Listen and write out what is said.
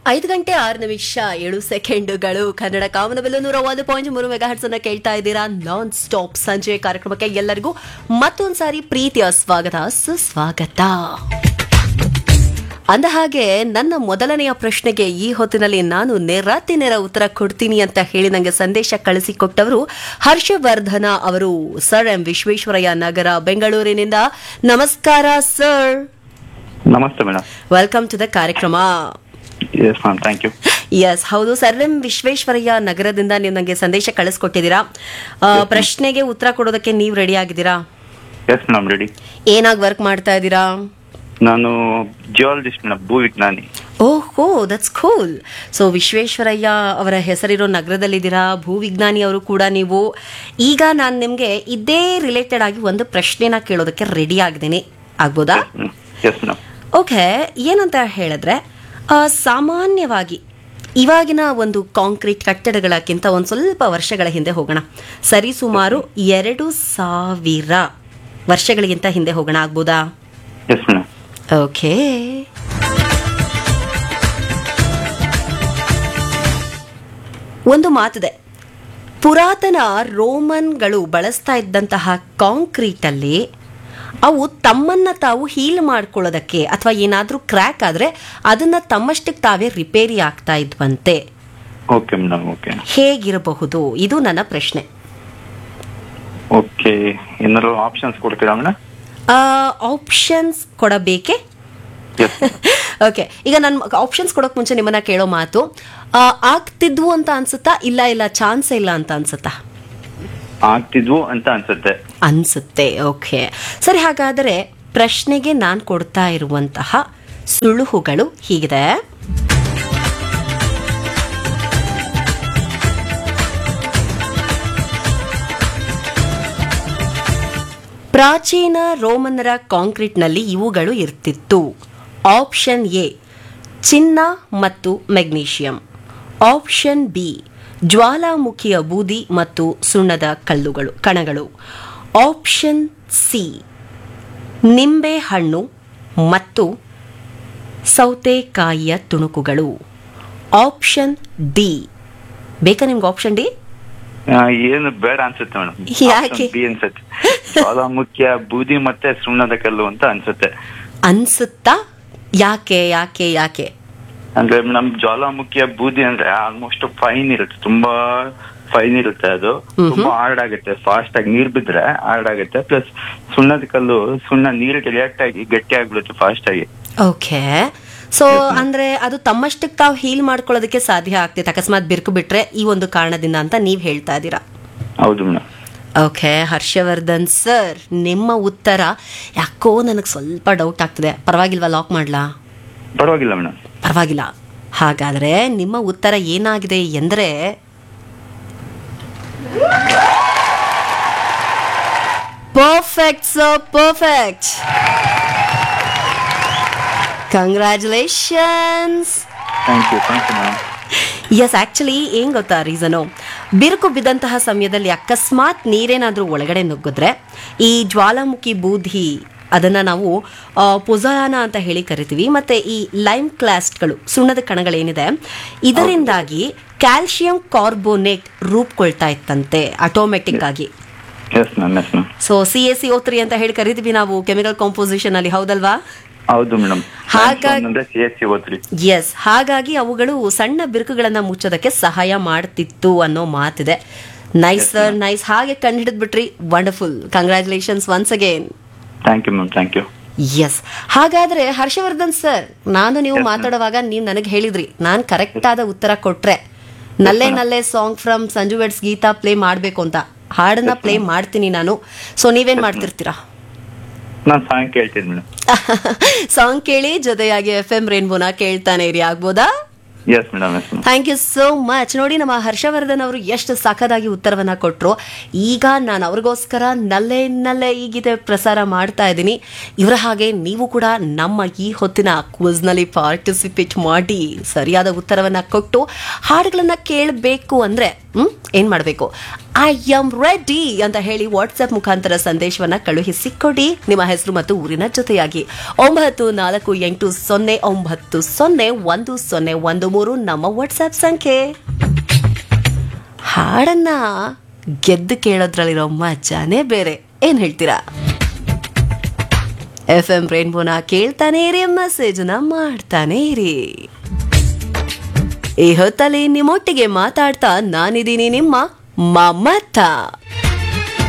ಐದು ಗಂಟೆ ಆರು ನಿಮಿಷ ಏಳು ಸೆಕೆಂಡುಗಳು ಕನ್ನಡ ಕಾಮನವೆಲ್ಲ ನೂರ ಒಂದು ಪಾಯಿಂಟ್ ಮೂರು ಮೆಗಾ ಹರ್ಟ್ಸ್ ಅನ್ನ ಕೇಳ್ತಾ ಇದ್ದೀರಾ ನಾನ್ ಸ್ಟಾಪ್ ಸಂಜೆ ಕಾರ್ಯಕ್ರಮಕ್ಕೆ ಎಲ್ಲರಿಗೂ ಮತ್ತೊಂದು ಸಾರಿ ಪ್ರೀತಿಯ ಸ್ವಾಗತ ಸುಸ್ವಾಗತ ಅಂದ ಹಾಗೆ ನನ್ನ ಮೊದಲನೆಯ ಪ್ರಶ್ನೆಗೆ ಈ ಹೊತ್ತಿನಲ್ಲಿ ನಾನು ನೇರಾತಿ ನೇರ ಉತ್ತರ ಕೊಡ್ತೀನಿ ಅಂತ ಹೇಳಿ ನನಗೆ ಸಂದೇಶ ಕಳಿಸಿಕೊಟ್ಟವರು ಹರ್ಷವರ್ಧನ ಅವರು ಸರ್ ಎಂ ವಿಶ್ವೇಶ್ವರಯ್ಯ ನಗರ ಬೆಂಗಳೂರಿನಿಂದ ನಮಸ್ಕಾರ ಸರ್ ನಮಸ್ತೆ ಮೇಡಮ್ ವೆಲ್ಕಮ್ ಟು ದ ಕಾರ್ಯಕ್ರಮ yes ma'am thank you yes ಹೌದು ಸರ್ ಎಂ ವಿಶ್ವೇಶ್ವರಯ್ಯ ನಗರದಿಂದ ನೀವು ನನಗೆ ಸಂದೇಶ ಕಳಿಸ್ಕೊಟ್ಟಿದ್ದೀರಾ ಆ, ಪ್ರಶ್ನೆಗೆ ಉತ್ತರ ಕೊಡೋದಕ್ಕೆ ನೀವು ರೆಡಿ ಆಗಿದ್ದೀರಾ ಎಸ್ ಮೇಡಮ್ ರೆಡಿ ಏನಾಗಿ ವರ್ಕ್ ಮಾಡ್ತಾ ಇದ್ದೀರಾ ನಾನು ಜಿಯಾಲಜಿಸ್ಟ್ ಮೇಡಮ್ ಭೂ ವಿಜ್ಞಾನಿ ಓಹೋ ದಟ್ಸ್ ಕೂಲ್ ಸೊ ವಿಶ್ವೇಶ್ವರಯ್ಯ ಅವರ ಹೆಸರಿರೋ ನಗರದಲ್ಲಿದ್ದೀರಾ ಭೂವಿಜ್ಞಾನಿ ಅವರು ಕೂಡ ನೀವು ಈಗ ನಾನು ನಿಮಗೆ ಇದೇ ರಿಲೇಟೆಡ್ ಆಗಿ ಒಂದು ಪ್ರಶ್ನೆನ ಕೇಳೋದಕ್ಕೆ ರೆಡಿ ಆಗಿದ್ದೀನಿ ಆಗ್ಬೋದಾ ಎಸ್ ಮೇಡಮ್ ಓಕೆ ಏನಂತ ಹೇಳಿದ್ರೆ ಆ, ಸಾಮಾನ್ಯವಾಗಿ ಇವಾಗಿನ ಒಂದು ಕಾಂಕ್ರೀಟ್ ಕಟ್ಟಡಗಳಕ್ಕಿಂತ ಒಂದು ಸ್ವಲ್ಪ ವರ್ಷಗಳ ಹಿಂದೆ ಹೋಗೋಣ ಸರಿಸುಮಾರು ಎರಡು ಸಾವಿರ ವರ್ಷಗಳಿಗಿಂತ ಹಿಂದೆ ಹೋಗೋಣ ಆಗ್ಬೋದಾ ಎಸ್ ಮೇಡಮ್ ಓಕೆ ಒಂದು ಮಾತಿದೆ ಪುರಾತನ ರೋಮನ್ಗಳು ಬಳಸ್ತಾ ಇದ್ದಂತಹ ಕಾಂಕ್ರೀಟಲ್ಲಿ ಅವು ತಮ್ಮನ್ನ ತಾವು ಹೀಲ್ ಮಾಡ್ಕೊಳ್ಳೋದಕ್ಕೆ ಅಥವಾ ಏನಾದರೂ ಕ್ರ್ಯಾಕ್ ಆದರೆ ಅದನ್ನ ತಮ್ಮಷ್ಟಕ್ಕೆ ತಾವೇ ರಿಪೇರಿ ಆಗ್ತಾ ಇದ್ವಂತೆ ಓಕೆ ಮೇಡಮ್ ಓಕೆ ಹೇಗಿರಬಹುದು ಇದು ನನ್ನ ಪ್ರಶ್ನೆ ಓಕೆ ಏನಾದ್ರು ಆಪ್ಷನ್ಸ್ ಕೊಡ್ತೀರಾ ಮೇಡಮ್ ಆಪ್ಷನ್ಸ್ ಕೊಡಬೇಕೆ ಎಸ್ ಓಕೆ ಈಗ ನಾನು ಆಪ್ಷನ್ಸ್ ಕೊಡೋಕೆ ಮುಂಚೆ ನಿಮ್ಮನ್ನ ಕೇಳೋ ಮಾತು ಆ, ಆಗ್ತಿದ್ವು ಅಂತ ಅನ್ಸುತ್ತಾ ಇಲ್ಲ ಇಲ್ಲ ಚಾನ್ಸೇ ಇಲ್ಲ ಅಂತ ಅನ್ಸುತ್ತಾ ಆಗ್ತಿದ್ವು ಅಂತ ಅನ್ಸುತ್ತೆ ಅನ್ಸುತ್ತೆ ಓಕೆ ಸರಿ ಹಾಗಾದರೆ ಪ್ರಶ್ನೆಗೆ ನಾನು ಕೊಡ್ತಾ ಇರುವಂತಹ ಸುಳುಹುಗಳು ಹೀಗಿದೆ ಪ್ರಾಚೀನ ರೋಮನ್ನರ ಕಾಂಕ್ರೀಟ್ನಲ್ಲಿ ಇವುಗಳು ಇರ್ತಿತ್ತು ಆಪ್ಷನ್ ಎ ಚಿನ್ನ ಮತ್ತು ಮೆಗ್ನೀಷಿಯಂ ಆಪ್ಷನ್ ಬಿ ಜ್ವಾಲಾಮುಖಿಯ ಬೂದಿ ಮತ್ತು ಸುಣ್ಣದ ಕಲ್ಲುಗಳು ಕಣಗಳು ಆಪ್ಷನ್ ಸಿ ನಿಂಬೆ ಹಣ್ಣು ಮತ್ತು ಸೌತೆಕಾಯಿಯ ತುಣುಕುಗಳು ಆಪ್ಷನ್ ಡಿ ಬೇಕಾ ನಿಮ್ಗೆ ಆಪ್ಷನ್ ಡಿ ಆ, ಏನು ಬೇಡ ಅನ್ಸುತ್ತೆ ಮೇಡಮ್ ಯಾಕೆ? ಬಿ ಅನ್ಸುತ್ತೆ ಬಹಳ ಮುಖ್ಯ ಬೂದಿ ಮತ್ತೆ ಸುಣ್ಣದ ಕಲ್ಲು ಅಂತ ಅನ್ಸುತ್ತೆ ಅನ್ಸುತ್ತಾ ಯಾಕೆ ಯಾಕೆ ಯಾಕೆ ಅಂದ್ರೆ ಮೇಡಮ್ ಜ್ವಾಲಾಮುಖಿಯ ಬೂದಿ ಅಂದ್ರೆ ಆಲ್ಮೋಸ್ಟ್ ಫೈನ್ ಇರುತ್ತೆ ತುಂಬಾ ಫೈನ್ ಇರುತ್ತೆ ಅದು ತುಂಬಾ ಹಾರ್ಡ್ ಆಗುತ್ತೆ ಫಾಸ್ಟ್ ಆಗಿ ನೀರ್ ಬಿದ್ರೆ ಹಾರ್ಡ್ ಆಗುತ್ತೆ ಪ್ಲಸ್ ಸುಣ್ಣದ ಕಲ್ಲು ಸುಣ್ಣ ನೀರಿಗೆ ರಿಯಾಕ್ಟ್ ಆಗಿ ಗಟ್ಟಿ ಆಗ್ಬಿಡುತ್ತೆ ಫಾಸ್ಟ್ ಆಗಿ ಓಕೆ ಸೊ ಅಂದ್ರೆ ಅದು ತಮ್ಮಷ್ಟಕ್ಕೆ ತಾವು ಹೀಲ್ ಮಾಡ್ಕೊಳ್ಳೋದಕ್ಕೆ ಸಾಧ್ಯ ಆಗ್ತಿತ್ತು ಅಕಸ್ಮಾತ್ ಬಿರುಕು ಬಿಟ್ರೆ ಈ ಒಂದು ಕಾರಣದಿಂದ ಅಂತ ನೀವು ಹೇಳ್ತಾ ಇದ್ದೀರಾ ಹೌದು ಮೇಡಮ್ ಓಕೆ ಹರ್ಷವರ್ಧನ್ ಸರ್ ನಿಮ್ಮ ಉತ್ತರ ಯಾಕೋ ನನಗೆ ಸ್ವಲ್ಪ ಡೌಟ್ ಆಗ್ತಿದೆ ಪರವಾಗಿಲ್ವಾ ಲಾಕ್ ಮಾಡ್ಲಾ ಪರವಾಗಿಲ್ಲ ಮೇಡಮ್ ಪರವಾಗಿಲ್ಲ ಹಾಗಾದ್ರೆ ನಿಮ್ಮ ಉತ್ತರ ಏನಾಗಿದೆ ಎಂದರೆ perfect sir perfect congratulations thank you thank you madam yes actually ಏನ್ ಗೊತ್ತಾ ರೀಸನು ಬಿರುಕು ಬಿದ್ದಂತಹ ಸಮಯದಲ್ಲಿ ಅಕಸ್ಮಾತ್ ನೀರೇನಾದ್ರೂ ಒಳಗಡೆ ನುಗ್ಗಿದ್ರೆ ಈ ಜ್ವಾಲಾಮುಖಿ ಬೂದಿ ಅದನ್ನ ನಾವು ಆ, ಪೊಜಾನ ಅಂತ ಹೇಳಿ ಕರಿತೀವಿ ಮತ್ತೆ ಈ ಲೈಮ್ ಕ್ಲಾಸ್ಟ್ಗಳು ಸುಣ್ಣದ ಕಣಗಳೇನಿದೆ ಇದರಿಂದಾಗಿ ಕ್ಯಾಲ್ಸಿಯಂ ಕಾರ್ಬೋನೇಟ್ ರೂಪುಕೊಳ್ತಾ ಇತ್ತಂತೆ ಆಟೋಮೆಟಿಕ್ ಆಗಿ yes ma'am yes ma'am so C S C O three ಅಂತ ಹೇಳಿ ಕರಿತೀವಿ ನಾವು ಕೆಮಿಕಲ್ ಕಾಂಪೋಸಿಷನ್ ಅಲ್ಲಿ ಹೌದಲ್ವಾ ಹೌದು ಮೇಡಮ್ ಹಾಗಾಗಿ- ಅಂದ್ರೆ ಸಿ ಎಸ್ ಸಿ ಓದ್ರಿ ಎಸ್ ಹಾಗಾಗಿ ಅವುಗಳು ಸಣ್ಣ ಬಿರುಕುಗಳನ್ನ ಮುಚ್ಚೋದಕ್ಕೆ ಸಹಾಯ ಮಾಡ್ತಿತ್ತು ಅನ್ನೋ ಮಾತಿದೆ ನೈಸ್ ಸರ್ ನೈಸ್ ಹಾಗೆ ಕಂಡುಹಿಡಿದ್ ಬಿಟ್ರಿ wonderful congratulations once again thank you ma'am thank you yes ಹಾಗಾದ್ರೆ ಹರ್ಷವರ್ಧನ್ ಸರ್ ನಾನು ನೀವು ಮಾತಾಡುವಾಗ ನೀವು ನನಗೆ ಹೇಳಿದ್ರಿ ನಾನು ಕರೆಕ್ಟ್ ಆದ ಉತ್ತರ ಕೊಟ್ರೆ Nalle Nalle song from Sanju weds Geetha play ಮಾಡಬೇಕು ಅಂತ ಹಾಡನ್ನ ಪ್ಲೇ ಮಾಡ್ತೀನಿ ನಾನು ಸೊ ನೀವೇನ್ ಮಾಡ್ತಿರ್ತೀರಾ ನಾನು ಸಾಂಗ್ ಕೇಳ್ತೀನಿ ಮೇಡಮ್ ಸಾಂಗ್ ಕೇಳಿ ಜೊತೆಯಾಗಿ ಎಫ್ ಎಂ ರೇನ್ಬೋನ ಕೇಳ್ತಾನೆ ಇರಿ ಆಗ್ಬೋದಾ yes madam yes madam thank you so much ನೋಡಿ ನಮ್ಮ ಹರ್ಷವರ್ಧನ್ ಅವರು ಎಷ್ಟು ಸಖದಾಗಿ ಉತ್ತರವನ್ನ ಕೊಟ್ಟರು ಈಗ ನಾನು ಅವ್ರಿಗೋಸ್ಕರ ನಲ್ಲೆ ನಲ್ಲೆ ಈ ಗೀತೆ ಪ್ರಸಾರ ಮಾಡ್ತಾ ಇದ್ದೀನಿ ಇವರ ಹಾಗೆ ನೀವು ಕೂಡ ನಮ್ಮ ಈ ಹೊತ್ತಿನ ಕ್ವಿಜ್ನಲ್ಲಿ ಪಾರ್ಟಿಸಿಪೇಟ್ ಮಾಡಿ ಸರಿಯಾದ ಉತ್ತರವನ್ನ ಕೊಟ್ಟು ಹಾಡುಗಳನ್ನ ಕೇಳಬೇಕು ಅಂದ್ರೆ ಹ್ಮ್ ಏನ್ ಮಾಡಬೇಕು ಐ ಆಮ್ ರೆಡಿ ಅಂತ ಹೇಳಿ ವಾಟ್ಸ್ಆಪ್ ಮುಖಾಂತರ ಸಂದೇಶವನ್ನ ಕಳುಹಿಸಿಕೊಡಿ ನಿಮ್ಮ ಹೆಸರು ಮತ್ತು ಊರಿನ ಜೊತೆಯಾಗಿ ಒಂಬತ್ತು ನಾಲ್ಕು ಎಂಟು ಸೊನ್ನೆ ಒಂಬತ್ತು ಸೊನ್ನೆ ಒಂದು ಸೊನ್ನೆ ಒಂದು ಮೂರು ನಮ್ಮ ವಾಟ್ಸ್ಆಪ್ ಸಂಖ್ಯೆ ಹಾಡನ್ನ ಗೆದ್ದು ಕೇಳೋದ್ರಲ್ಲಿರೋ ಮಜಾನೇ ಬೇರೆ ಏನ್ ಹೇಳ್ತೀರಾ ಎಫ್ ಎಂ ರೇನ್ಬೋನ ಕೇಳ್ತಾನೆ ಇರಿ ಮೆಸೇಜ್ನ ಮಾಡ್ತಾನೆ ಇರಿ ಈ ಹೊತ್ತಲ್ಲಿ ನಿಮ್ಮೊಟ್ಟಿಗೆ ಮಾತಾಡ್ತಾ ನಾನಿದ್ದೀನಿ ನಿಮ್ಮ ಮಮತಾ